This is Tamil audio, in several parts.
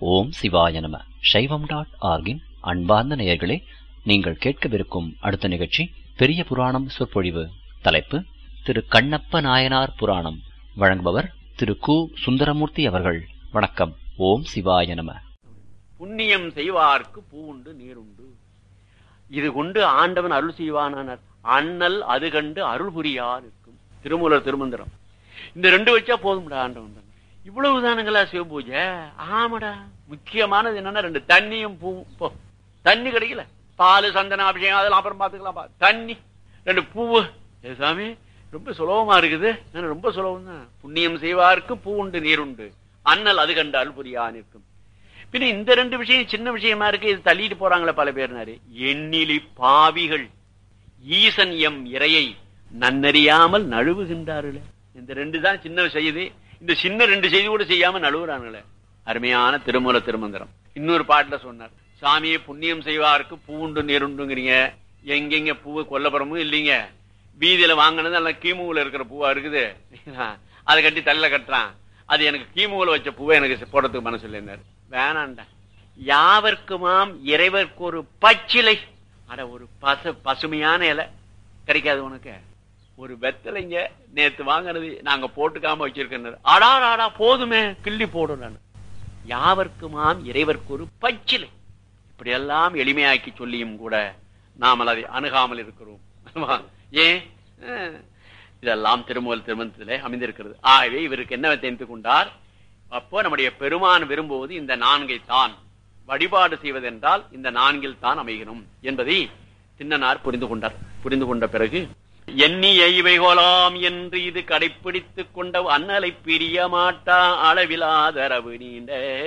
ஓம் சிவாய நம சைவம் டாட் ஆர்கின் அன்பார்ந்த நேயர்களே நீங்கள் கேட்கவிருக்கும் அடுத்த நிகழ்ச்சி பெரிய புராணம் சொற்பொழிவு தலைப்பு திரு கண்ணப்ப நாயனார் புராணம் வழங்குபவர் திரு கு சுந்தரமூர்த்தி அவர்கள் வணக்கம் ஓம் சிவாய நம புண்ணியம் செய்வார்க்கு பூவுண்டு நீருண்டு இது கொண்டு ஆண்டவன் அருள் செய்வானார் அண்ணல் அது கண்டு அருள் புரியார் இருக்கும் திருமூலர் திருமந்திரம் இந்த ரெண்டு வச்சா போதும்டா ஆண்டவன் தான் இவ்வளவு தானுங்களா சிவ பூஜை ஆமாடா முக்கியமானது என்னன்னா ரெண்டு தண்ணியும் பூவும் போ தண்ணி கிடைக்கல பால் சந்தன அபிஷேகம் அதெல்லாம் அப்புறம் பாத்துக்கலாம் பா. தண்ணி ரெண்டு பூவு ஏ சாமி ரொம்ப சுலபமா இருக்குது என்ன ரொம்ப சுலபம் தான் புண்ணியம் செய்வார்க்கு பூ உண்டு நீர் உண்டு அண்ணல் அது கண்டு அருள் புரியான் இருக்கும் பின்ன இந்த ரெண்டு விஷயம் சின்ன விஷயமா இருக்கு இது தள்ளிட்டு போறாங்களே பல பேர்னாரு எண்ணிலி பாவிகள் ஈசன் எம் இறையை நன்னறியாமல் நழுவுகின்றார்களே இந்த ரெண்டு தான் சின்ன செய்தி இந்த சின்ன ரெண்டு செய்தி கூட செய்யாம நழுவுறாங்களே அருமையான திருமூல திருமந்திரம் இன்னொரு பாட்டுல சொன்னார் சாமியை புண்ணியம் செய்வாருக்கு பூண்டு நீருண்டுங்கிறீங்க எங்கெங்க பூவு கொல்லப்புறமும் இல்லைங்க வீதியில வாங்கினது நல்ல கீமுல இருக்கிற பூவா இருக்குது அதை கட்டி தள்ள கட்டுறான் அது எனக்கு கீமுல வச்ச பூவை எனக்கு போடுறதுக்கு மனசு இல்லைன்னாரு வேணாண்டா யாவர்க்குமாம் இறைவர்க்கு ஒரு பச்சிலை அட ஒரு பசு பசுமையான இலை கிடைக்காது உனக்கு ஒரு வெத்தலைங்க நேத்து வாங்கினது நாங்க போட்டுக்காம வச்சிருக்கேன் ஆடா ஆடா போதுமே கிள்ளி போடும் யாவர்க்குமாம் இறைவர்க்கு ஒரு பச்சிலை இப்படியெல்லாம் எளிமையாக்கி சொல்லியும் கூட நாம் அதை அணுகாமல் இருக்கிறோம் ஏன் அஹ், இதெல்லாம் திருமூல் திருமணத்திலே அமைந்திருக்கிறது ஆகவே இவருக்கு என்ன தெரிந்து கொண்டார் அப்போ நம்முடைய பெருமான் விரும்புவது இந்த நான்கை தான் வழிபாடு செய்வதென்றால் இந்த நான்கில் தான் அமைகிறோம் என்பதை தின்னனார் புரிந்து கொண்டார் புரிந்து கொண்ட பிறகு எண்ணிய இவைகோலாம் என்று இது கடைப்பிடித்துக் கொண்ட அண்ணலை பிரிய மாட்டா அளவிலாதரவு நீண்ட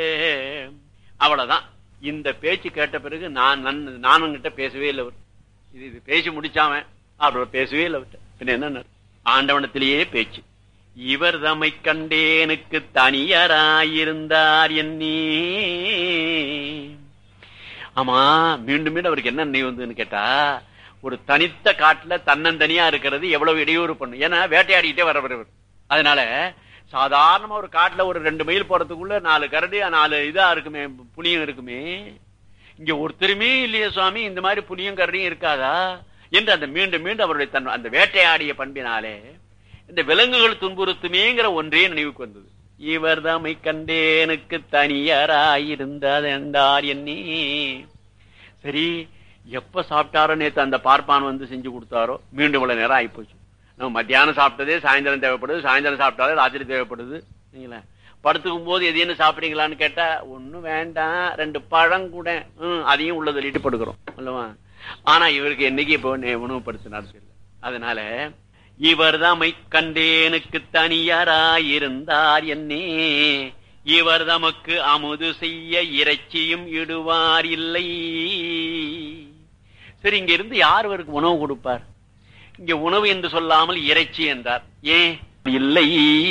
அவ்வளவுதான் இந்த பேச்சு கேட்ட பிறகு நான் நன்- நானும் கிட்ட பேசவே இல்லை அவர். இது இது பேசி முடிச்சாம அவர் பேசவே இல்லை அவர்ட்ட. பின்ன என்ன ஆண்டவனத்திலேயே பேச்சு இவர் தம்மை கண்டேனுக்கு தனியராயிருந்தார் என்னே ஆமா மீண்டும் மீண்டும் அவருக்கு என்ன நினைவு வந்ததுன்னு கேட்டா ஒரு தனித்த காட்டுல தன்னந்தனியா இருக்கிறது எவ்வளவு இடையூறு பண்ணும் ஏன்னா வேட்டையாடிக்கிட்டே வரவர் இவர். அதனால சாதாரணமா ஒரு காட்டுல ஒரு ரெண்டு மைல் போறதுக்குள்ள நாலு கரடி நாலு இதா இருக்குமே புளியம் இருக்குமே இங்க ஒருத்தருமே இல்லையே சுவாமி இந்த மாதிரி புளியும் கரடியும் இருக்காதா என்று அந்த மீண்டும் மீண்டும் அவருடைய தன் அந்த வேட்டையாடிய பண்பினாலே இந்த விலங்குகள் துன்புறுத்துமேங்கிற ஒன்றே நினைவுக்கு வந்தது இவர் தம்மை கண்டேனுக்கு தனியராயிருந்தார் என்னே சரி எப்ப சாப்பிட்டாரோ நேத்து அந்த பார்ப்பான் வந்து செஞ்சு கொடுத்தாரோ மீண்டும் இவ்வளவு நேரம் ஆயிப்போச்சு நம்ம மத்தியானம் சாப்பிட்டதே சாயந்தரம் தேவைப்படுது சாயந்தரம் சாப்பிட்டாலே ராத்திரி தேவைப்படுது சரிங்களா படுத்துக்கும் போது எது என்ன சாப்பிடுறீங்களான்னு கேட்டா ஒண்ணும் வேண்டாம் ரெண்டு பழம் கூட ம், அதையும் உள்ள தள்ளிட்டு படுக்கிறோம் அல்லவா ஆனா இவருக்கு என்னைக்கு இப்போ நே- உணவுப்படுத்தினார் தெரியல அதனால இவர் தம்மை கண்டேனுக்கு தனியராயிருந்தார் என்னே இவர் தமக்கு அமுது செய்ய இறைச்சியும் இடுவார் இல்லை சரி இங்க இருந்து யார் இவருக்கு உணவு கொடுப்பார் இங்க உணவு என்று சொல்லாமல் இறைச்சி என்றார் ஏன் இல்லை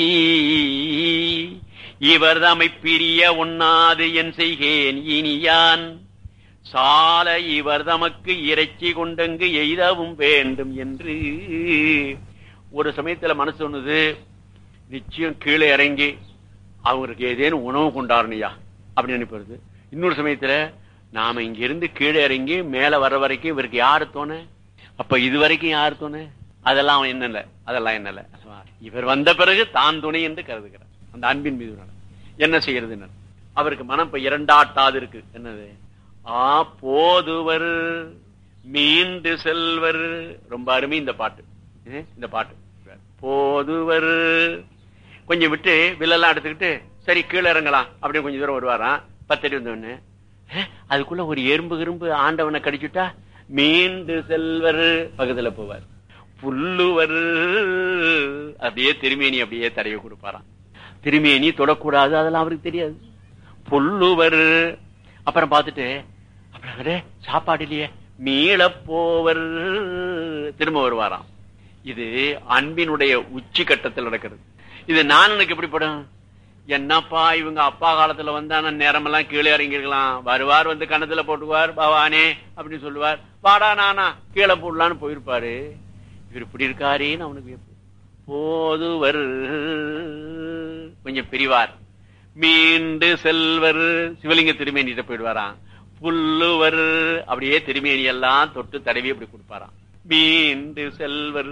இவர் தம்மை பிரிய உண்ணாது என் செய்கேன் இனியான் சால இவர் தமக்கு இறைச்சி கொண்டங்கு எய்தவும் வேண்டும் என்று ஒரு சமயத்துல மனசு சொன்னது நிச்சயம் கீழே இறங்கி அவருக்கு ஏதேனும் உணவு கொண்டாரணையா அப்படின்னு நினைப்பது இன்னொரு சமயத்துல நாம இங்க இருந்து கீழே இறங்கி மேல வர வரைக்கும் இவருக்கு யாரு தோணு அப்ப இது வரைக்கும் யாரு தோணு அதெல்லாம் அவன் என்ன இல்ல அதெல்லாம் என்ன இல்ல இவர் வந்த பிறகு தான் துணை என்று கருதுகிறார் அந்த அன்பின் மீது உணர்வு. என்ன செய்யறது அவருக்கு மனம் இப்ப இரண்டாட்டாது இருக்கு என்னது ஆ போதுவர் மீண்டு செல்வர் ரொம்ப அருமை இந்த பாட்டு ஏ, இந்த பாட்டு போதுவர் கொஞ்சம் விட்டு வில்லெல்லாம் எடுத்துக்கிட்டு சரி கீழே இறங்கலாம் அப்படின்னு கொஞ்சம் தூரம் வருவாராம் பத்தடி வந்தவொடனே "ஏ, அதுக்குள்ள ஒரு எறும்பு கிரும்பு ஆண்டவனை கடிச்சுட்டா மீண்டு செல்வர் பக்கத்துல போவார் புல்லுவர் அப்படியே திருமேனி அப்படியே தடவி கொடுப்பாராம் திருமேனி தொடக்கூடாது அதெல்லாம் அவருக்கு தெரியாது புல்லுவர் அப்புறம் பார்த்துட்டு அப்புறம் அடே, சாப்பாடு இல்லையே மீளப் போவர் திரும்ப வருவாராம் இது அன்பினுடைய உச்சி கட்டத்தில் நடக்கிறது இது நானனுக்கு எப்படிப்படும் என்னப்பா இவங்க அப்பா காலத்துல வந்தா நேரமெல்லாம் கீழே இறங்கிருக்கலாம் வருவார் வந்து கணத்துல போட்டுக்குவார் பவானே அப்படின்னு சொல்லுவார் வாடா நானா கீழே போடலான்னு போயிருப்பாரு இவர் இப்படி இருக்காரேன்னு அவனுக்கு வியப்பு. போதுவர் கொஞ்சம் பிரிவார் மீண்டு செல்வர் சிவலிங்க திருமேனிட்ட போயிடுவாராம் புல்லுவர் அப்படியே திருமேனி எல்லாம் தொட்டு தடவி அப்படி கொடுப்பாராம் மீண்டு செல்வர்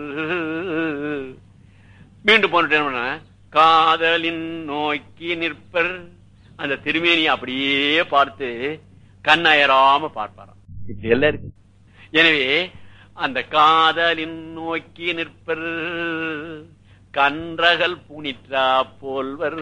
மீண்டு போன காதலின் நோக்கி நிற்பர் அந்த திருமேனியை அப்படியே பார்த்து கண்ணயராம பார்ப்பாராம் இப்படி எல்லாம் இருக்கு எனவே அந்த காதலின் நோக்கி நிற்பர் கன்றகல் புனிற்றா போல்வர்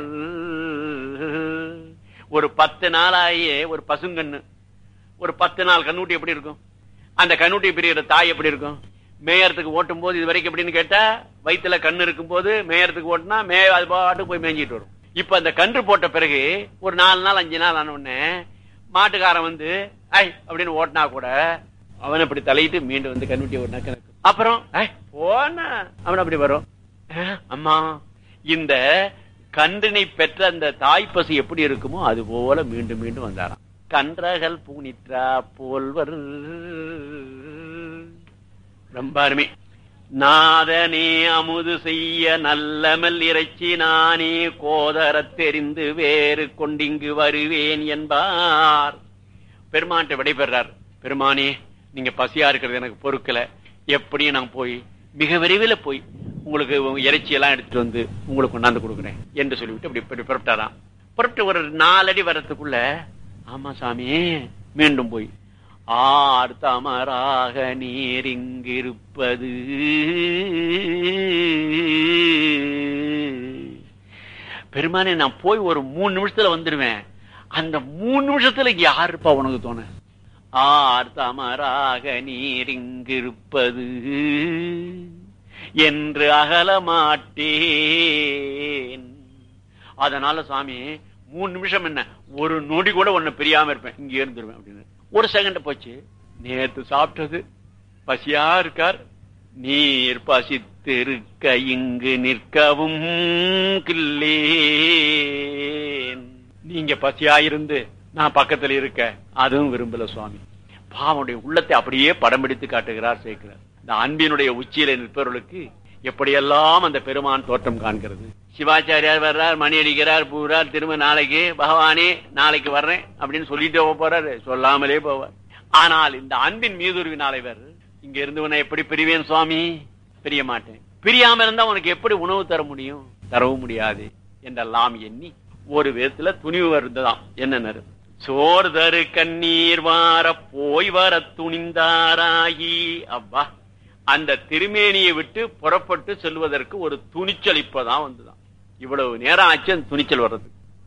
ஒரு பத்து நாளாயே ஒரு பசுங்கண்ணு ஒரு பத்து நாள் கண்ணுட்டி எப்படி இருக்கும் அந்த கண்ணுட்டி பிரிகிற தாய் எப்படி இருக்கும் மேயறதுக்கு ஓட்டும் போது இது வரைக்கும் எப்படின்னு கேட்டா வயிற்றுல கண்ணு இருக்கும் போது மேயறதுக்கு ஓட்டினா மே அது பாட்டுக்கு போய் மேய்ஞ்சிட்டு வரும் இப்ப அந்த கன்று போட்ட பிறகு ஒரு நாலு நாள் அஞ்சு நாள் ஆன உடனே மாட்டுக்காரன் வந்து ஐ அப்படின்னு ஓட்டினா கூட அவன் அப்படி தலையிட்டு மீண்டும் வந்து கண்ணுட்டி ஓட்டினா கணக்கு அப்புறம் ஐ போனா அவன் அப்படி வரும் அஹ், அம்மா இந்த கன்றினை பெற்ற அந்த தாய் பசு எப்படி இருக்குமோ அது போல மீண்டும் மீண்டும் வந்தாராம் கன்றகள் பூனிற்றா போல்வர் ரொம்ப அருமை நாதனே அமுது செய்ய நல்லமல் இறைச்சி நானே கோதரத் தெரிந்து வேறு கொண்டிங்கு வருவேன் என்பார் பெருமான்ட்ட விடைபெறார் பெருமானே நீங்க பசியா இருக்கிறது எனக்கு பொறுக்கல எப்படியும் நான் போய் மிக விரைவில் போய் உங்களுக்கு இறைச்சி எல்லாம் எடுத்துட்டு வந்து உங்களுக்கு கொண்டாந்து கொடுக்குறேன் என்று சொல்லிவிட்டு அப்படி இப்படி புறப்பட்டாராம் புறப்பட்டு ஒரு நாலடி வரத்துக்குள்ள ஆமா சாமி மீண்டும் போய் ஆர் தமராக நீர் இங்கிருப்பது பெருமானே நான் போய் ஒரு மூணு நிமிஷத்துல வந்துடுவேன் அந்த மூணு நிமிஷத்துல யாருப்பா உனக்கு தோண ஆர் தமராக நீர் இங்கிருப்பது என்று அகல மாட்டேன் அதனால சாமி மூணு நிமிஷம் என்ன ஒரு நொடி கூட ஒன்னு பிரியாம இருப்பேன் இங்க இருந்துருவேன் அப்படின்னு ஒரு செகண்ட் போச்சு நேத்து சாப்பிட்டது பசியா இருக்கார் நீர் பசித்திருக்க இங்கு நிற்கவும் கில்லேன் நீங்க பசியா இருந்து நான் பக்கத்துல இருக்க அதுவும் விரும்பல சுவாமி பாவனுடைய உள்ளத்தை அப்படியே படம் பிடித்து காட்டுகிறார் சேர்க்கிறார் இந்த அன்பினுடைய உச்சியில நிற்பவர்களுக்கு எப்படியெல்லாம் அந்த பெருமான் தோற்றம் காண்கிறது சிவாச்சாரியார் வர்றார் மணி அடிக்கிறார் பூரார் திரும்ப நாளைக்கு பகவானே நாளைக்கு வர்றேன் அப்படின்னு சொல்லிட்டு போறாரு சொல்லாமலே போவார் ஆனால் இந்த அன்பின் மீதுருவினால இவர் இங்க இருந்து உன்னை எப்படி பிரிவேன் சுவாமி பிரிய மாட்டேன் பிரியாம இருந்தா உனக்கு எப்படி உணவு தர முடியும் தரவும் முடியாது என்றெல்லாம் எண்ணி ஒரு விதத்துல துணிவு வருந்ததாம் என்ன சோர் தரு கண்ணீர் வார போய் வர துணிந்தாராகி அப்பா அந்த திருமேனியை விட்டு புறப்பட்டு செல்வதற்கு ஒரு துணிச்சல் இப்பதான் வந்துதான் இவ்வளவு நேரம் ஆச்சு அந்த துணிச்சல் வர்றது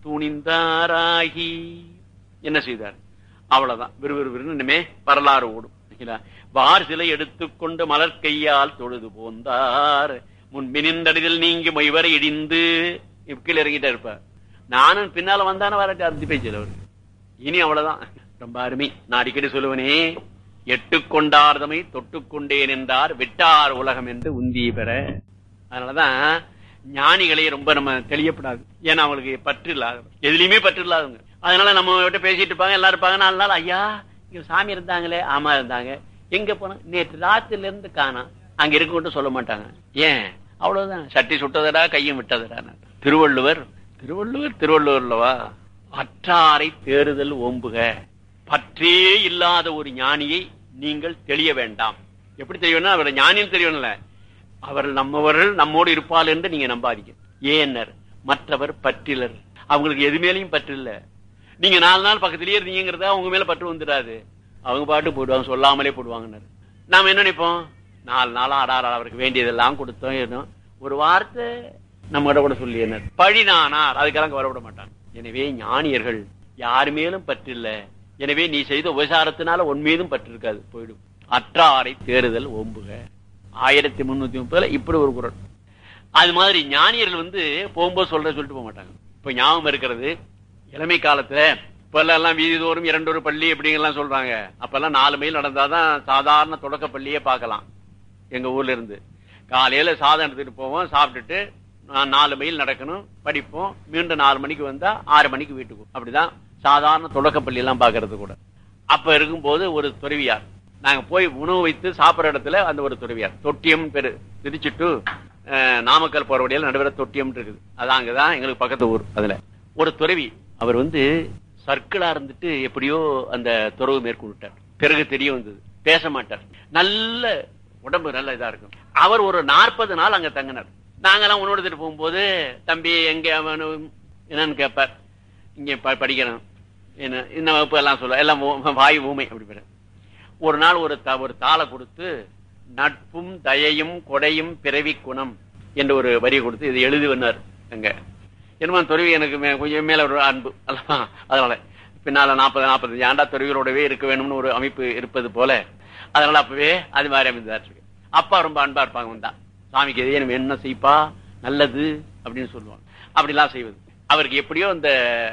துணிந்தாராகி என்ன செய்தார் அவ்வளவுதான் விறுவிறுவிறு இனிமே வரலாறு ஓடும் சரிங்களா? வார் சிலை எடுத்துக்கொண்டு மலர் கையால் தொழுது போந்தார் முன்பினின்றடில் நீங்கி மொய்வரை இடிந்து கீழே இறங்கிட்டே இருப்பார் நானும் பின்னால வந்தானே வரட்டு அறுதி பேச்சு அவரு இனி அவ்வளவுதான் ரொம்ப அருமை நான் அடிக்கடி சொல்லுவனே எட்டு கொண்டார்தமை தொட்டுக் கொண்டேன் என்றார் விட்டார் உலகம் என்று உந்திய பெற அதனாலதான் ஞானிகளை ரொம்ப நம்ம தெளியப்படாது ஏன்னா அவங்களுக்கு பற்று இல்லாத எதுலயுமே பற்று இல்லாதவங்க அதனால நம்ம கிட்ட பேசிட்டு இருப்பாங்க எல்லாரும் இருப்பாங்க நாலு நாள் ஐயா இங்க சாமி இருந்தாங்களே ஆமா இருந்தாங்க எங்க போன நேற்று ராத்திரில இருந்து காணோம் அங்க இருக்கட்டும் சொல்ல மாட்டாங்க ஏன் அவ்வளவுதான் சட்டி சுட்டதடா கையும் விட்டதடா திருவள்ளுவர் திருவள்ளுவர் திருவள்ளுவர்லவா அற்றாரை தேறுதல் ஓம்புக பற்றே இல்லாத ஒரு ஞானியை நீங்கள் தெளிய வேண்டாம் எப்படி தெரியணும்னா அவர் ஞானின்னு தெரியணும்ல அவர் நம்மவர்கள் நம்மோடு இருப்பால் என்று நீங்க நம்பாதீங்க ஏன்னர் மற்றவர் பற்றிலர் அவங்களுக்கு எது மேலையும் பற்று இல்ல நீங்க நாலு நாள் பக்கத்திலேயே இருந்தீங்கிறத அவங்க மேல பற்று வந்துடாது அவங்க பாட்டு போடுவாங்க சொல்லாமலே போடுவாங்கன்னாரு நாம என்ன நினைப்போம் நாலு நாளா அடாரா அவருக்கு வேண்டியதெல்லாம் கொடுத்தோம் ஏதோ ஒரு வார்த்தை நம்ம கூட சொல்லி என்ன பழினானார் அதுக்கெல்லாம் வரவிட மாட்டாங்க எனவே ஞானியர்கள் யார் மேலும் பற்றில்ல எனவே நீ செய்த உபசாரத்தினால உன் மீதும் பற்று இருக்காது போயிடும் அற்றாரை தேறுதல் ஓம்புக ஆயிரத்தி முன்னூத்தி முப்பதுல இப்படி ஒரு குரல் அது மாதிரி ஞானியர்கள் வந்து போகும்போது சொல்ற சொல்லிட்டு போக மாட்டாங்க இப்ப ஞாபகம் இருக்கிறது இளமை காலத்துல இப்ப எல்லாம் வீதி தோறும் இரண்டொரு பள்ளி அப்படிங்கலாம் சொல்றாங்க அப்பெல்லாம் நாலு மைல் நடந்தாதான் சாதாரண தொடக்க பள்ளியே பார்க்கலாம் எங்க ஊர்ல இருந்து காலையில சாதம் எடுத்துட்டு போவோம் சாப்பிட்டுட்டு நான் நாலு மைல் நடக்கணும் படிப்போம் மீண்டும் நாலு மணிக்கு வந்தா ஆறு மணிக்கு வீட்டுக்கு அப்படிதான் சாதாரண தொடக்க பள்ளி எல்லாம் பாக்குறது கூட அப்ப இருக்கும்போது ஒரு துறவியார் நாங்க போய் உணவு வைத்து சாப்பிடுற இடத்துல அந்த ஒரு துறவியார் தொட்டியம் பெரு திருச்சி டு அஹ், நாமக்கல் போற வழியில நடுவில் தொட்டியம் இருக்குது அதான் அங்கதான் எங்களுக்கு பக்கத்து ஊர் அதுல ஒரு துறவி அவர் வந்து சர்க்கிளா இருந்துட்டு எப்படியோ அந்த துறவு மேற்கொண்டுட்டார் பிறகு தெரிய வந்தது பேச மாட்டார் நல்ல உடம்பு நல்ல இதா இருக்கும் அவர் ஒரு நாற்பது நாள் அங்க தங்கினார் நாங்கெல்லாம் உணவெடுத்துட்டு போகும்போது தம்பி எங்க அவனு என்னன்னு கேட்பார் இங்க ப- படிக்கிறேன் என்ன இந்த வகுப்பு எல்லாம் சொல்ல எல்லாம் ஊ- வாய் ஊமை அப்படி பேரு ஒரு நாள் ஒரு த- ஒரு தாளை கொடுத்து நட்பும் தயையும் கொடையும் பிறவி குணம் என்று ஒரு வரி கொடுத்து இது எழுதுவனார் அங்க என்னமா துறவி எனக்கு மே- கொஞ்சம் மேல ஒரு அன்பு அல்லவா அதனால பின்னால நாற்பது நாற்பத்தஞ்சு ஆண்டா துறவிகளோடவே இருக்க வேணும்னு ஒரு அமைப்பு இருப்பது போல அதனால அப்பவே அது மாதிரி அமைந்தார் அப்பா ரொம்ப அன்பா இருப்பாங்க வந்தா சாமிக்கு எது எனக்கு என்ன செய்ப்பா நல்லது அப்படின்னு சொல்லுவாங்க அப்படிலாம் செய்வது அவருக்கு எப்படியோ இந்த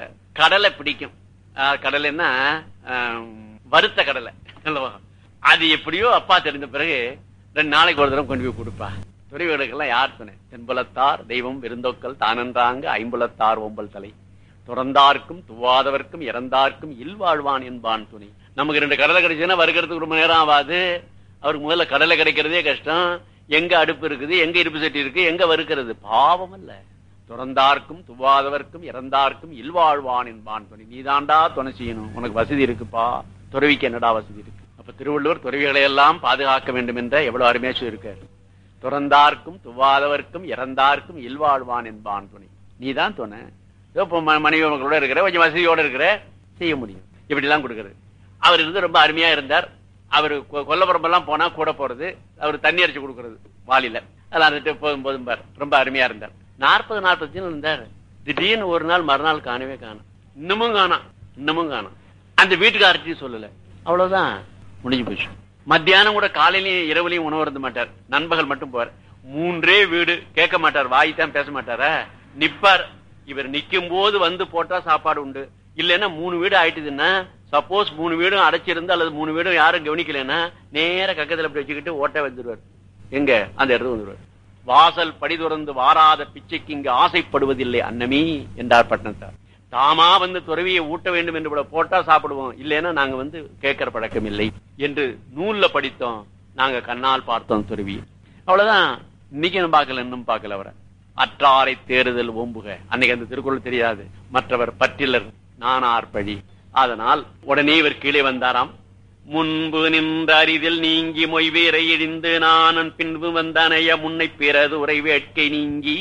கடலை பிடிக்கும் ஆஹ் கடலைன்னா ஆஹ், வறுத்த கடலை அல்லவா அது எப்படியோ அப்பா தெரிஞ்ச பிறகு ரெண்டு நாளைக்கு ஒரு தடவை கொண்டு போய் கொடுப்பா துறைவீடுகள்லாம் யார் சொன்னேன் தென்புலத்தார் தெய்வம் விருந்தோக்கள் தானன்றாங்க ஐம்புலத்தார் ஒம்பல் தலை துறந்தார்க்கும் துவாதவர்க்கும் இறந்தார்க்கும் இல்வாழ்வான் என்பான் துணை நமக்கு ரெண்டு கடலை கிடைச்சதுன்னா வறுக்கிறதுக்கு ரொம்ப நேரம் ஆகாது அவருக்கு முதல்ல கடலை கிடைக்கிறதே கஷ்டம் எங்க அடுப்பு இருக்குது எங்க இருப்பு சட்டி இருக்கு எங்க வறுக்கிறது பாவம் அல்ல துறந்தார்க்கும் துவாதவர்க்கும் இறந்தார்க்கும் இல்வாழ்வான் என்பான் துணை நீதாண்டா துணை செய்யணும் உனக்கு வசதி இருக்குப்பா துறவிக்கு என்னடா வசதி இருக்கு அப்ப திருவள்ளுவர் துறவிகளை எல்லாம் பாதுகாக்க வேண்டும் என்ற எவ்வளவு அருமையா சொல்லியிருக்காரு துறந்தார்க்கும் துவாதவர்க்கும் இறந்தார்க்கும் இல்வாழ்வான் என்பான் துணை நீதான் துணை இதோ இப்ப ம- மனைவி மக்களோட இருக்கிற கொஞ்சம் வசதியோட இருக்கிற செய்ய முடியும் இப்படி எல்லாம் கொடுக்கறது அவர் இருந்து ரொம்ப அருமையா இருந்தார் அவர் கொல்லப்புறம்பெல்லாம் போனா கூட போறது அவர் தண்ணி அரைச்சு கொடுக்கறது வாளியில அதெல்லாம் இருந்துட்டு போதும் போதும் பார் ரொம்ப அருமையா இருந்தார் நாற்பது நாற்பது தினம் இருந்தார் திடீர்னு ஒரு நாள் மறுநாள் காணவே காணும் இன்னமும் காணோம் இன்னமும் காணோம் அந்த வீட்டுக்காரத்தையும் சொல்லல அவ்வளவுதான் முடிஞ்சு போச்சு மத்தியானம் கூட காலையிலயும் இரவுலயும் உணவு இருந்த மாட்டார் நண்பகல் மட்டும் போவார் மூன்றே வீடு கேட்க மாட்டார் வாய் தான் பேச மாட்டாரா நிப்பார் இவர் நிக்கும் போது வந்து போட்டா சாப்பாடு உண்டு இல்லைன்னா மூணு வீடு ஆயிட்டுதுன்னா சப்போஸ் மூணு வீடும் அடைச்சிருந்து அல்லது மூணு வீடும் யாரும் கவனிக்கலைன்னா நேர கக்கத்துல அப்படி வச்சுக்கிட்டு ஓட்ட வந்துருவார் எங்க அந்த இடத்துக்கு வந்துருவார் வாசல் படி துறந்து வாராத பிச்சைக்கு இங்கு ஆசைப்படுவதில்லை அன்னமி என்றார் பட்டணத்தார் தாமா வந்து துறவியை ஊட்ட வேண்டும் என்று கூட போட்டா சாப்பிடுவோம் இல்லைன்னா நாங்க வந்து கேட்கிற பழக்கம் இல்லை என்று நூல்ல படித்தோம் நாங்க கண்ணால் பார்த்தோம் துறவி அவ்வளவுதான் இன்னைக்கு நம்ம பார்க்கல இன்னும் பார்க்கல அவரை அற்றாரை தேறுதல் ஓம்புக அன்னைக்கு அந்த திருக்குறள் தெரியாது மற்றவர் பற்றிலர் நானார் பழி அதனால் உடனே இவர் கீழே வந்தாராம் முன்பு நின்ற அரிதில் நீங்கி மொய்வீரை இழிந்து நானன் பின்பு வந்தனைய முன்னை பிறது உரை வேட்கை நீங்கி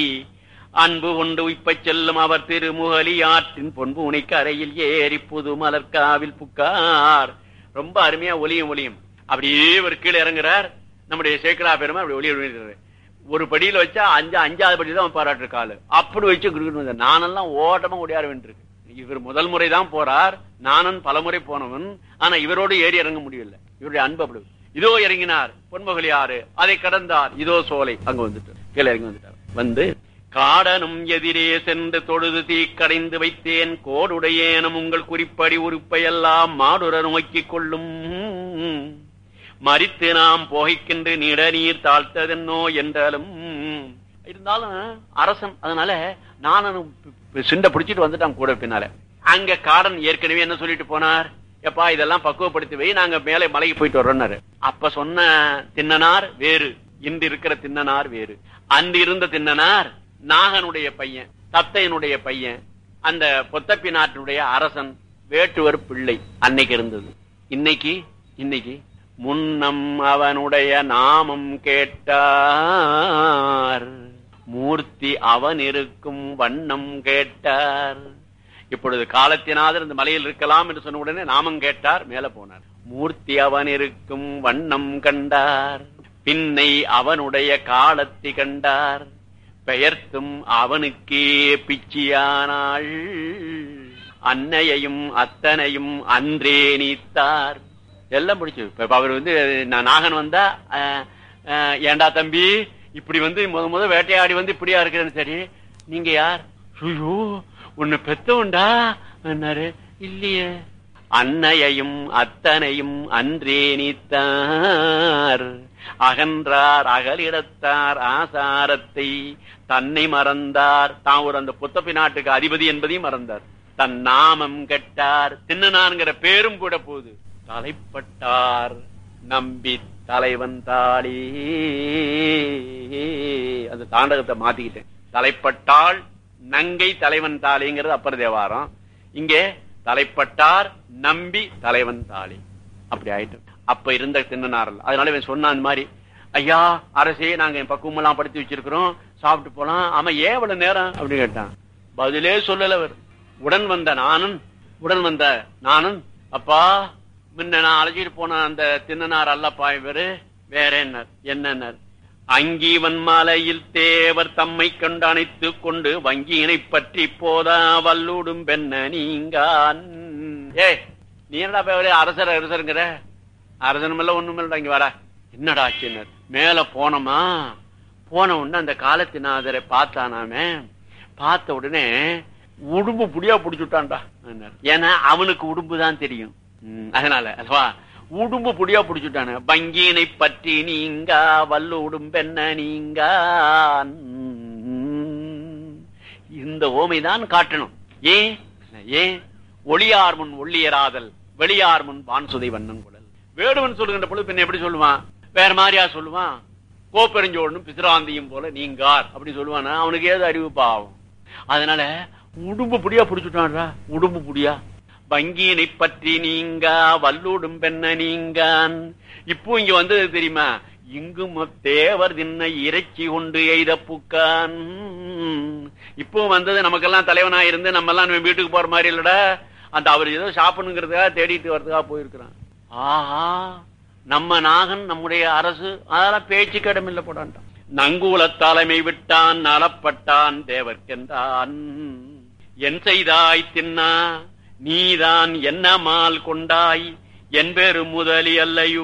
அன்பு கொண்டு உய்ப்பச் செல்லும் அவர் திருமுகலி ஆற்றின் பொன்பு உனைக்கு அறையில் ஏறி புது மலர்காவில் புக்கார் ரொம்ப அருமையா ஒலியும் ஒலியும் அப்படியே ஒரு கீழே இறங்குறார் நம்முடைய சேக்கரா பெருமா அப்படி ஒலி ஒளிக்கிறாரு ஒரு படியில வச்சா அஞ்சு அஞ்சாவது படி தான் பாராட்டு காலு அப்படி வச்சு கிரிக்கெட் வந்தார் நானெல்லாம் ஓட்டமா ஓடியார வேண்டியிருக்கு இவர் முதல் முறை தான் போறார் நானும் பலமுறை போனவன் ஆனா இவரோடு ஏறி இறங்க முடியல இவருடைய அன்பு அப்படி இதோ இறங்கினார் பொன்மொழியாறு அதை கடந்தார் இதோ சோலை அங்க வந்துட்டு கீழே இறங்கி வந்துட்டார் வந்து காடனும் எதிரே சென்று தொழுது தீக்கடைந்து வைத்தேன் கோடுடையேனும் உங்கள் குறிப்படி உறுப்பையெல்லாம் மாடுற நோக்கிக் கொள்ளும் மறித்து நாம் போகிக்கின்ற நீட நீர் தாழ்த்ததென்னோ என்றாலும் இருந்தாலும் அரசன் அதனால நானும் சிண்ட பிடிச்சிட்டு வந்துட்டான் கூட பின்னால அங்க காடன் ஏற்கனவே என்ன சொல்லிட்டு போனார் எப்பா இதெல்லாம் பக்குவப்படுத்தி வை நாங்க மேலே மலைக்கு போயிட்டு வர்றோம்னாரு அப்ப சொன்ன தின்னனார் வேறு இன்று இருக்கிற தின்னனார் வேறு அன்று இருந்த தின்னனார் நாகனுடைய பையன் தத்தையனுடைய பையன் அந்த பொத்தப்பி நாட்டினுடைய அரசன் வேட்டுவர் பிள்ளை அன்னைக்கு இருந்தது இன்னைக்கு இன்னைக்கு முன்னம் அவனுடைய நாமம் கேட்டார் மூர்த்தி அவன் இருக்கும் வண்ணம் கேட்டார் இப்பொழுது காலத்தினாதர் இந்த மலையில் இருக்கலாம் என்று சொன்ன உடனே நாமம் கேட்டார் மேல போனார் மூர்த்தி அவன் இருக்கும் வண்ணம் கண்டார் பின்னை அவனுடைய காலத்தி கண்டார் பெயர்த்தும் அவனுக்கே பிச்சியானாள் அன்னையையும் அத்தனையும் அன்றே நீத்தார் எல்லாம் பிடிச்சு இப்ப அவர் வந்து நான் நாகன் வந்தா அஹ், அஹ், ஏண்டா தம்பி இப்படி வந்து முத முத வேட்டையாடி வந்து இப்படியா இருக்கிறேன்னு சரி நீங்க யார் ஐயோ உன்னை பெத்தவன்டா என்னாரு இல்லையே அன்னையையும் அத்தனையும் அன்றே நீத்தார் அகன்றார் அகலிடத்தார் ஆசாரத்தை தன்னை மறந்தார் தான் ஒரு அந்த புத்தப்பி நாட்டுக்கு அதிபதி என்பதையும் மறந்தார் தன் நாமம் கெட்டார் தின்னனான்கிற பேரும் கூட போகுது தலைப்பட்டார் நம்பி தலைவன் தாளே அந்த தாண்டகத்தை மாத்திக்கிட்டேன் தலைப்பட்டாள் நங்கை தலைவன் தாலிங்கிறது அப்பர் தேவாரம் இங்கே தலைப்பட்டார் நம்பி தலைவன் தாலி அப்படி ஆயிட்டு அப்ப இருந்த தின்னனாரல் அதனால இவன் சொன்னான் இந்த மாதிரி ஐயா அரசே நாங்க பக்குவம் எல்லாம் படுத்தி வச்சிருக்கிறோம் சாப்பிட்டு போலாம் ஆமா ஏன் இவ்வளவு நேரம் அப்படின்னு கேட்டான் பதிலே சொல்லல அவர் உடன் வந்த நானும் உடன் வந்த நானும் அப்பா முன்ன நான் அழைச்சிட்டு போன அந்த தின்னனார் அல்லப்பா இவரு வேற என்ன என்னன்னார் அங்கீவன் மாலையில் தேவர் தம்மை கண்டு அணைத்துக் கொண்டு வங்கியினை பற்றி போதா வல்லூடும் பெண்ண நீங்கான் ஏ நீ என்னடா போய் அரசர் அரசருங்கிற அரசனும் இல்ல ஒண்ணும் இல்ல இங்க வர என்னடா ஆச்சுன்னார் மேல போனோமா போன உடனே அந்த காலத்தினாதரை பார்த்தானாமே பார்த்த உடனே உடும்பு புடியா புடிச்சுட்டான்டா ஏன்னா அவனுக்கு உடும்பு தான் தெரியும் ம், அதனால அல்லவா உடும்பு புடியா புடிச்சுட்டானு பங்கியினை பற்றி நீங்க வல்லு உடும்பென்ன நீங்க இந்த ஓமைதான் காட்டணும் ஏன் ஏன் ஒளியார் முன் ஒள்ளியராதல் வெளியார் முன் வான் சுதை வண்ணம் குடல் வேடுவன் சொல்லுகின்ற பொழுது பின்ன எப்படி சொல்லுவான் வேற மாதிரியா சொல்லுவான் கோப்பெருஞ்சோடனும் பிசிராந்தியும் போல நீங்கார் அப்படி சொல்லுவானா அவனுக்கு ஏது அறிவு பாவம் அதனால உடும்பு புடியா புடிச்சுட்டான்டா உடும்பு புடியா வங்கியினை பற்றி நீங்க வல்லூடும் பெண்ண நீங்கான் இப்போ இங்க வந்தது தெரியுமா இங்கும் தேவர் தின்ன இறைச்சி கொண்டு எய்த பூக்கான் இப்போ வந்தது நமக்கெல்லாம் தலைவனா இருந்து நம்ம எல்லாம் நம்ம வீட்டுக்கு போற மாதிரி இல்லடா அந்த அவர் ஏதோ சாப்பிடணுங்கிறதுக்காக தேடிட்டு வர்றதுக்காக போயிருக்கிறான் ஆஹா நம்ம நாகன் நம்முடைய அரசு அதெல்லாம் பேச்சு கடமில்ல போடான்ட்டான் நங்கூல தலைமை விட்டான் நலப்பட்டான் தேவர்க்கென்றான் என் செய்தாய் தின்னா நீதான் என்ன மால் கொண்டாய் என் பேரு முதலி அல்லையோ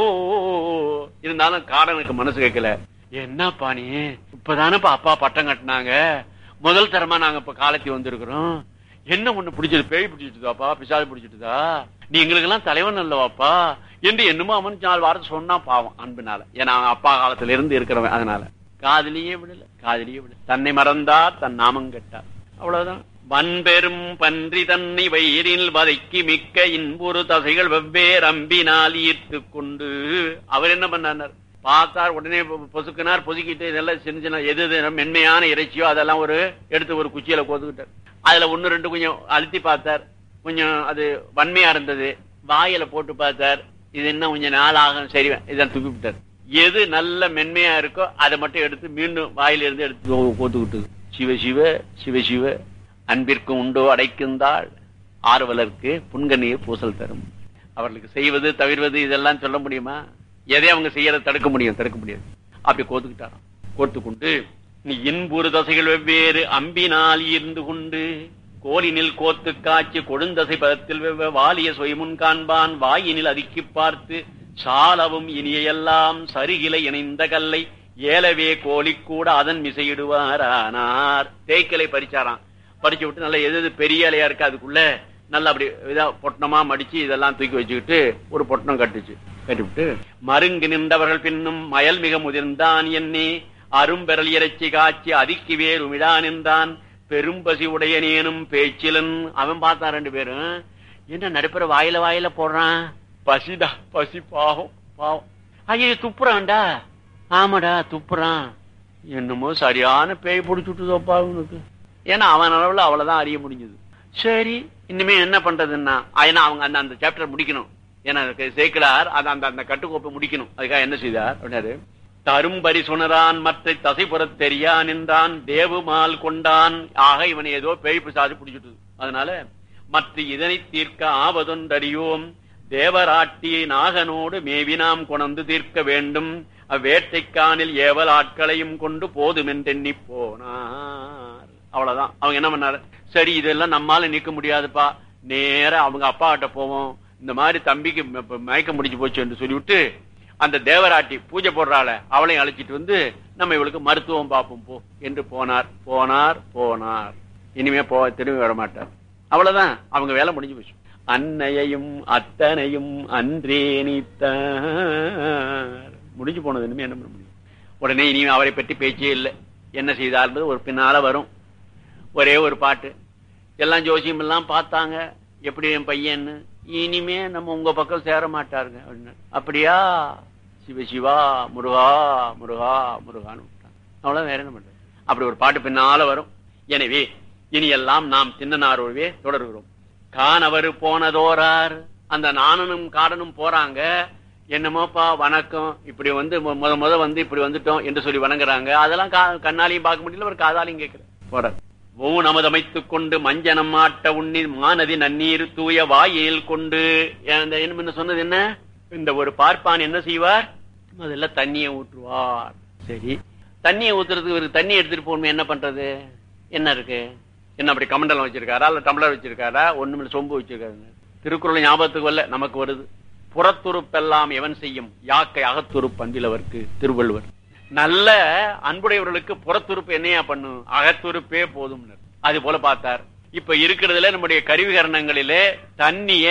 இருந்தாலும் காடனுக்கு மனசு கேட்கல என்னப்பா நீ இப்பதானப்பா அப்பா பட்டம் கட்டினாங்க முதல் தரமா நாங்க இப்ப காலத்தி வந்திருக்கிறோம் என்ன ஒண்ணு பிடிச்சது பேய் பிடிச்சிட்டுதாப்பா பிசாது பிடிச்சிட்டுதா நீ எங்களுக்கு எல்லாம் தலைவன் அல்லவாப்பா என்று என்னமோ அவன் நாலு வாரத்தை சொன்னா பாவம் அன்புனால ஏன்னா அவன் அப்பா காலத்துல இருந்து இருக்கிறவன் அதனால காதலியே விடல காதலியே விடல தன்னை மறந்தார் தன் நாமம் கெட்டார் அவ்வளவுதான் வன்பெரும் பன்றி தன்னை வயிறில் வதைக்கு மிக்க இன்புறு தசைகள் வெவ்வேறு அம்பினால் ஈர்த்து கொண்டு அவர் என்ன பண்ணார் பார்த்தார் உடனே பொசுக்கினார் பொசுக்கிட்டு இதெல்லாம் சின்ன சின்ன எது எது மென்மையான இறைச்சியோ அதெல்லாம் ஒரு எடுத்து ஒரு குச்சியில கோதுக்கிட்டார் அதுல ஒன்னு ரெண்டு கொஞ்சம் அழுத்தி பார்த்தார் கொஞ்சம் அது வன்மையா இருந்தது வாயில போட்டு பார்த்தார் இது என்ன கொஞ்சம் நாளாகும் சரி இதான் துப்பி விட்டார் எது நல்ல மென்மையா இருக்கோ அதை மட்டும் எடுத்து மீண்டும் வாயில இருந்து எடுத்து கோத்துக்கிட்டது சிவ சிவ சிவ சிவ அன்பிற்கும் உண்டோ அடைக்குந்தாள் ஆர்வலருக்கு புன்கண்ணீர் பூசல் தரும் அவர்களுக்கு செய்வது தவிர்வது இதெல்லாம் சொல்ல முடியுமா எதை அவங்க செய்யறத தடுக்க முடியும் தடுக்க முடியாது அப்படி கோத்துக்கிட்டாராம் கோர்த்து கொண்டு நீ இன்புறு தசைகள் வெவ்வேறு அம்பினால் இருந்து கொண்டு கோலினில் கோத்து காய்ச்சி கொடுந்தசை பதத்தில் வெவ்வ வாலிய சொய்முன் காண்பான் வாயினில் அதுக்கி பார்த்து சாலவும் இனியெல்லாம் சருகில இணைந்த கல்லை ஏலவே கோழி கூட அதன் மிசையிடுவாரானார் தேய்க்கலை பறிச்சாராம் பறிச்சு விட்டு நல்லா எது எது பெரிய இலையா இருக்கு அதுக்குள்ள நல்லா அப்படி இதா பொட்டணமா மடிச்சு இதெல்லாம் தூக்கி வச்சுக்கிட்டு ஒரு பொட்டணம் கட்டுச்சு கட்டிவிட்டு மருங்கு நின்றவர்கள் பின்னும் மயல் மிக முதிர்ந்தான் என்னே அரும்பெறல் இறைச்சி காய்ச்சி அதுக்கி வேறு விழான் என்றான் பெரும்பசி உடையனேனும் பேச்சிலன் அவன் பார்த்தான் ரெண்டு பேரும் என்ன நடுப்புற வாயில வாயில போடுறான் பசிடா பசி பாவம் பாவம் ஐயோ துப்புறான்டா ஆமாடா துப்புறான் என்னமோ சரியான பேய் பிடிச்சுட்டுதோப்பா அவனுக்கு ஏன்னா அவன் அளவுல அவ்வளவுதான் அறிய முடிஞ்சது சரி இனிமே என்ன பண்றதுன்னா ஏன்னா அவங்க அந்த அந்த சாப்டர் முடிக்கணும் ஏன்னா சேர்க்கலார் அந்த அந்த அந்த கட்டுக்கோப்பை முடிக்கணும் அதுக்காக என்ன செய்தார் அப்படின்னாரு தரும்பரி சுனரான் மற்ற தசைபுறத் தெரியான் என்றான் தேவுமால் கொண்டான் ஆக இவனை ஏதோ பேய் பிசாது பிடிச்சிட்டு அதனால மற்ற இதனை தீர்க்க ஆவதொன்றறியோம் தேவராட்டியை நாகனோடு மேவினாம் கொணந்து தீர்க்க வேண்டும் அவ்வேட்டைக்கானில் ஏவல் ஆட்களையும் கொண்டு போதுமென்றெண்ணி போனார் அவ்வளவுதான் அவங்க என்ன பண்ணாரு சரி இதெல்லாம் நம்மால நிக்க முடியாதுப்பா நேர அவங்க அப்பா கிட்ட போவோம் இந்த மாதிரி தம்பிக்கு மயக்கம் முடிஞ்சு போச்சு என்று சொல்லிவிட்டு அந்த தேவராட்டி பூஜை போடுறாள அவளையும் அழைச்சிட்டு வந்து நம்ம இவளுக்கு மருத்துவம் பார்ப்போம் போ என்று போனார் போனார் போனார் இனிமே போ திரும்பி வர மாட்டார் அவ்வளவுதான் அவங்க வேலை முடிஞ்சு போச்சு அன்னையையும் அத்தனையும் அன்றே நீத்தார் முடிஞ்சு போனது இனிமே என்ன பண்ண முடியும் உடனே இனி அவரை பற்றி பேச்சே இல்லை என்ன செய்தார் ஒரு பின்னால வரும் ஒரே ஒரு பாட்டு எல்லாம் ஜோசியம் எல்லாம் பார்த்தாங்க எப்படி என் பையன்னு இனிமே நம்ம உங்க பக்கம் சேர மாட்டாருங்க அப்படின்னு அப்படியா சிவ சிவா முருகா முருகா முருகான்னு விட்டாங்க அவ்வளவு வேற என்ன பண்றது அப்படி ஒரு பாட்டு பின்னால வரும் எனவே இனி எல்லாம் நாம் சின்னனாரோவே தொடர்கிறோம் காணவர் போனதோரார் அந்த நாணனும் காடனும் போறாங்க என்னமோப்பா வணக்கம் இப்படி வந்து மு- முத முத வந்து இப்படி வந்துட்டோம் என்று சொல்லி வணங்குறாங்க அதெல்லாம் கா- கண்ணாலையும் பார்க்க முடியல ஒரு காதாலையும் கேட்கல போறார் ஓ நமது அமைத்துக் கொண்டு மஞ்சனம் ஆட்ட உண்ணி மானதி நன்னீர் தூய வாயில் கொண்டு அந்த என்ன முன்ன சொன்னது என்ன இந்த ஒரு பார்ப்பான் என்ன செய்வார் முதல்ல தண்ணியை ஊற்றுவார் சரி தண்ணியை ஊத்துறதுக்கு இவருக்கு தண்ணி எடுத்துட்டு போகணுமே என்ன பண்றது என்ன இருக்கு என்ன அப்படி கமண்டலம் வச்சிருக்காரா இல்ல டம்ளர் வச்சிருக்காரா ஒண்ணுமில்ல சொம்பு வச்சிருக்காரு திருக்குறள் ஞாபகத்துக்கு வரல நமக்கு வருது புறத்துறுப்பெல்லாம் எவன் செய்யும் யாக்கை அகத்துறுப்பு அன்பிலவர்க்கு திருவள்ளுவர் நல்ல அன்புடையவர்களுக்கு புறத்துறுப்பு என்னையா பண்ணும் அகத்துறுப்பே போதும் அது போல பார்த்தார் இப்ப இருக்கிறதுல நம்முடைய கருவிகரணங்களிலே தண்ணிய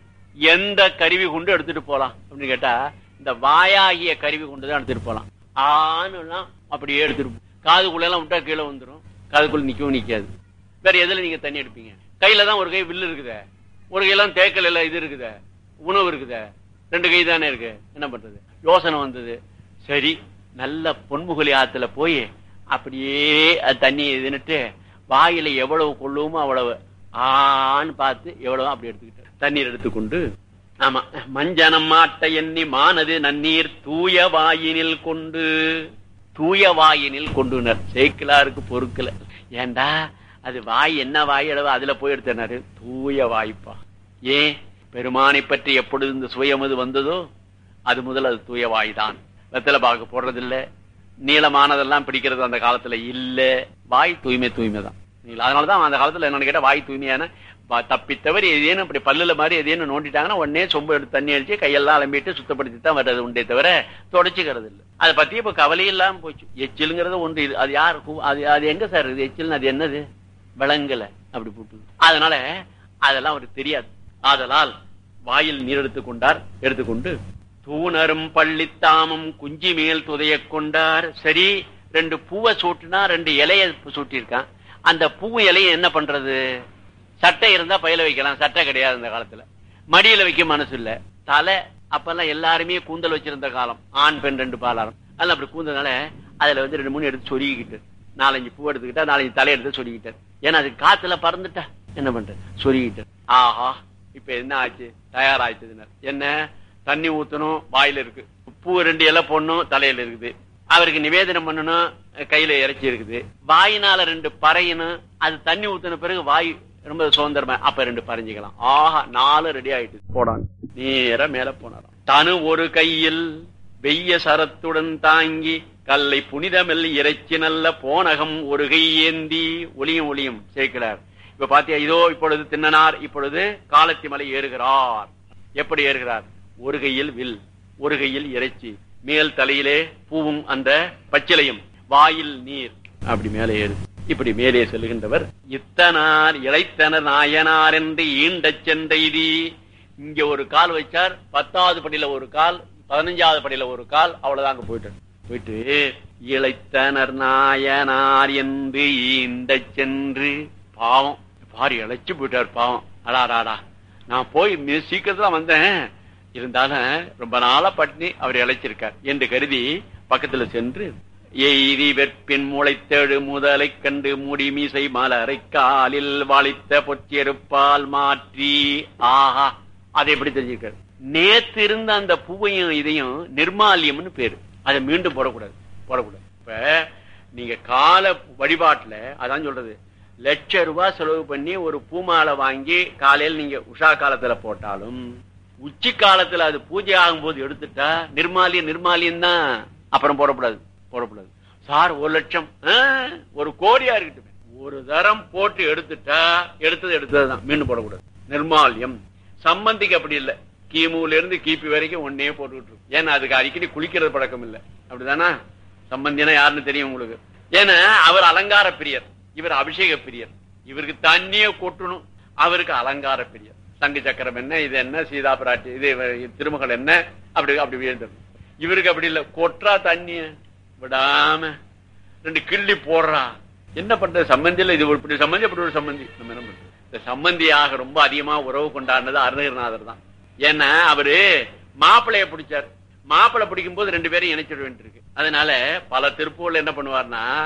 எந்த கருவி கொண்டு எடுத்துட்டு போலாம் அப்படின்னு கேட்டா இந்த வாயாகிய கருவி கொண்டு தான் எடுத்துட்டு போலாம் ஆணுலாம் அப்படியே எடுத்துட்டு போ- காதுக்குள்ள எல்லாம் விட்டா கீழே வந்துரும் காதுக்குள்ள நிக்கவும் நிக்காது வேற எதுல நீங்க தண்ணி எடுப்பீங்க கையில தான் ஒரு கை வில்லு இருக்குதே ஒரு கையெல்லாம் தேக்கல் எல்லாம் இது இருக்குதே உணவு இருக்குதே ரெண்டு கை தானே இருக்கு என்ன பண்றது யோசனை வந்தது சரி நல்ல பொன்முகலி ஆத்துல போய் அப்படியே அது தண்ணி இதுன்னுட்டு வாயில எவ்வளவு கொள்ளுமோ அவ்வளவு ஆன்னு பார்த்து எவ்வளவு அப்படி எடுத்துக்கிட்டு தண்ணீர் எடுத்துக்கொண்டு ஆமா மஞ்சனம் மாட்ட எண்ணி மானது நன்னீர் தூய வாயினில் கொண்டு தூய வாயினில் கொண்டுனர் சேக்கிலாருக்கு பொறுக்கல ஏண்டா அது வாய் என்ன வாய் அளவு அதுல போய் எடுத்தனாரு தூய வாய்ப்பா ஏன் பெருமானை பற்றி எப்பொழுது இந்த சுயமது வந்ததோ அது முதல் அது தூய வாய் தான் வெத்தலை பாக்கு போடுறது இல்ல நீளமானதெல்லாம் பிடிக்கிறது அந்த காலத்துல இல்ல வாய் தூய்மை தூய்மை தான் அதனாலதான் அந்த காலத்துல என்னன்னு கேட்டா வாய் தூய்மையான ப- தப்பித்தவர் ஏதேனும் இப்படி பல்லுல மாதிரி ஏதேனும் நோண்டிட்டாங்கன்னா உடனே சொம்பு எடுத்து தண்ணி அடிச்சு கையெல்லாம் அலம்பிட்டு சுத்தப்படுத்தி தான் வர்றது உண்டே தவிர தொடச்சுக்கிறது இல்லை அதை பத்தி இப்ப கவலை இல்லாம போச்சு எச்சிலுங்கிறது ஒன்று இது அது யாரு கு- அது அது எங்க சார் இது எச்சில்னு அது என்னது விளங்கல அப்படி போட்டு அதனால அதெல்லாம் அவருக்கு தெரியாது ஆதலால் வாயில் நீர் எடுத்துக் கொண்டார் எடுத்துக்கொண்டு தூணரும் பள்ளித்தாமம் குஞ்சி மேல் துதையக் கொண்டார் சரி ரெண்டு பூவை சூட்டினா ரெண்டு இலைய சூட்டியிருக்கான் அந்த பூ இலைய என்ன பண்றது சட்டை இருந்தா பையில வைக்கலாம் சட்டை கிடையாது இந்த காலத்துல மடியில வைக்க மனசு இல்ல தலை அப்பெல்லாம் எல்லாருமே கூந்தல் வச்சிருந்த காலம் ஆண் பெண் ரெண்டு பாலாரம் அதனால அப்படி கூந்தனால அதுல வந்து ரெண்டு மூணு எடுத்து சொருகிக்கிட்டு நாலஞ்சு பூ எடுத்துக்கிட்டா நாலஞ்சு தலை எடுத்து சொருகிட்டார் ஏன்னா அது காத்துல பறந்துட்டா என்ன பண்ற சொருகிட்டார் ஆஹா இப்ப என்ன ஆச்சு தயாராச்சுதுனர் என்ன தண்ணி ஊத்தணும் வாயில இருக்கு பூ ரெண்டு இலை போடணும் தலையில இருக்குது அவருக்கு நிவேதனம் பண்ணணும் கையில இறைச்சி இருக்குது வாயினால ரெண்டு பறையணும் அது தண்ணி ஊத்தின பிறகு வாய் ரொம்ப சுதந்திரமா அப்ப ரெண்டு பறிஞ்சுக்கலாம் ஆஹா நாலு ரெடி ஆயிட்டு போடான் நேரா மேல போனாராம் தனு ஒரு கையில் வெய்ய சரத்துடன் தாங்கி கல்லை புனிதமெல் இறைச்சி நல்ல போனகம் ஒரு கை ஏந்தி ஒளியும் ஒளியும் சேர்க்கிறார் இப்ப பாத்தியா இதோ இப்பொழுது தின்னனார் இப்பொழுது காலத்தி மலை ஏறுகிறார் எப்படி ஏறுகிறார் ஒரு கையில் வில் ஒரு கையில் இறைச்சி மேல் தலையிலே பூவும் அந்த பச்சிலையும் வாயில் நீர் அப்படி மேலே ஏறுது இப்படி மேலே செல்கின்றவர் இத்தனார் இளைத்தனர் நாயனார் என்று ஈண்டச் சென்றெய்தி இங்க ஒரு கால் வச்சார் பத்தாவது படியில ஒரு கால் பதினஞ்சாவது படியில ஒரு கால் அவ்வளவுதான் அங்க போயிட்டார் போயிட்டு இளைத்தனர் நாயனார் என்று ஈண்டச் சென்று பாவம் பாரு இழைச்சு போயிட்டார் பாவம் அடாடாடா நான் போய் மிக சீக்கிரத்துல வந்தேன் இருந்தாலும் ரொம்ப நாளா பட்னி அவர் இழைச்சிருக்கார் என்று கருதி பக்கத்துல சென்று எய்தி வெற்பின் முளைத்தெழு முதலை கண்டு முடி மீசை மலரை காலில் வாளித்த பொற்றியெருப்பால் மாற்றி ஆஹா அதை எப்படி தெரிஞ்சிருக்காரு நேத்து இருந்த அந்த பூவையும் இதையும் நிர்மாலியம்னு பேரு அதை மீண்டும் போடக்கூடாது போடக்கூடாது இப்ப நீங்க கால வழிபாட்டுல அதான் சொல்றது லட்ச ரூபாய் செலவு பண்ணி ஒரு பூமாலை வாங்கி காலையில் நீங்க உஷா காலத்துல போட்டாலும் உச்சி காலத்துல அது பூஜை ஆகும் போது எடுத்துட்டா நிர்மாலியம் நிர்மாலியம் தான் அப்புறம் போடக்கூடாது போடக்கூடாது சார் ஒரு லட்சம் ஆ, ஒரு கோடியா இருக்கட்டும் ஒரு தரம் போட்டு எடுத்துட்டா எடுத்தது எடுத்ததுதான் மீண்டும் போடக்கூடாது நிர்மாலியம் சம்பந்திக்கு அப்படி இல்ல கிமுல இருந்து கிபி வரைக்கும் ஒன்னே போட்டுக்கிட்டு இருக்கும் ஏன்னா அதுக்கு அடிக்கடி குளிக்கிறது பழக்கம் இல்ல அப்படிதானா சம்பந்தினா யாருன்னு தெரியும் உங்களுக்கு ஏன்னா அவர் அலங்கார பிரியர் இவர் அபிஷேக பிரியர் இவருக்கு தண்ணியே கொட்டணும் அவருக்கு அலங்கார பிரியர் தங்க சக்கரம் என்ன இது என்ன சீதா பிராட்டி இது இது திருமகள் என்ன அப்படி அப்படி உயர்ந்தது இவருக்கு அப்படி இல்ல கொற்றா தண்ணிய விடாம ரெண்டு கிள்ளி போடுறா என்ன பண்றது சம்பந்தியில இது ஒரு இப்படி சம்பந்தி அப்படி ஒரு சம்பந்தி நம்ம என்ன பண்றது இந்த சம்பந்தியாக ரொம்ப அதிகமா உறவு கொண்டாடினது அருணகிரிநாதர் தான் ஏன்னா அவரு மாப்பிளைய பிடிச்சார் மாப்பிளை பிடிக்கும் போது ரெண்டு பேரும் இணைச்சிட வேண்டியிருக்கு அதனால பல திருப்பூர்ல என்ன பண்ணுவார்னா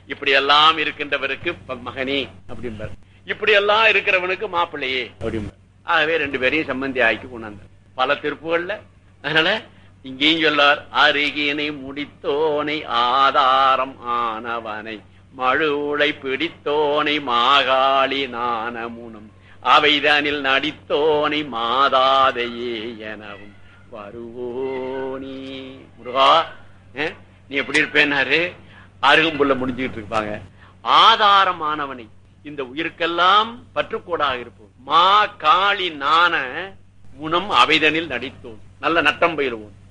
இப்படி எல்லாம் இருக்கின்றவருக்கு ப- மகனே அப்படிம்பார் இப்படி எல்லாம் இருக்கிறவனுக்கு மாப்பிள்ளையே அப்படிம்பார் ஆகவே ரெண்டு பேரையும் சம்பந்தி ஆக்கி கொண்டாந்தார் பல திருப்புகள்ல அதனால இங்கேயும் சொல்லார் அருகினை முடித்தோனை ஆதாரம் ஆனவனை மழுளை பிடித்தோனை மாகாளி நாணமுனம் அவைதனில் நடித்தோனை மாதாதையே எனவும் வருவோனி முருகா அஹ், நீ எப்படி இருப்பேன்னாரு அருகம்புல்ல முடிஞ்சுக்கிட்டு இருப்பாங்க ஆதாரமானவனை இந்த உயிருக்கெல்லாம் பற்றுக்கோடாக இருப்போம் மா காளி நாண முனம் அவைதனில் நடித்தோம் நல்ல நட்டம் பயிலுவோம்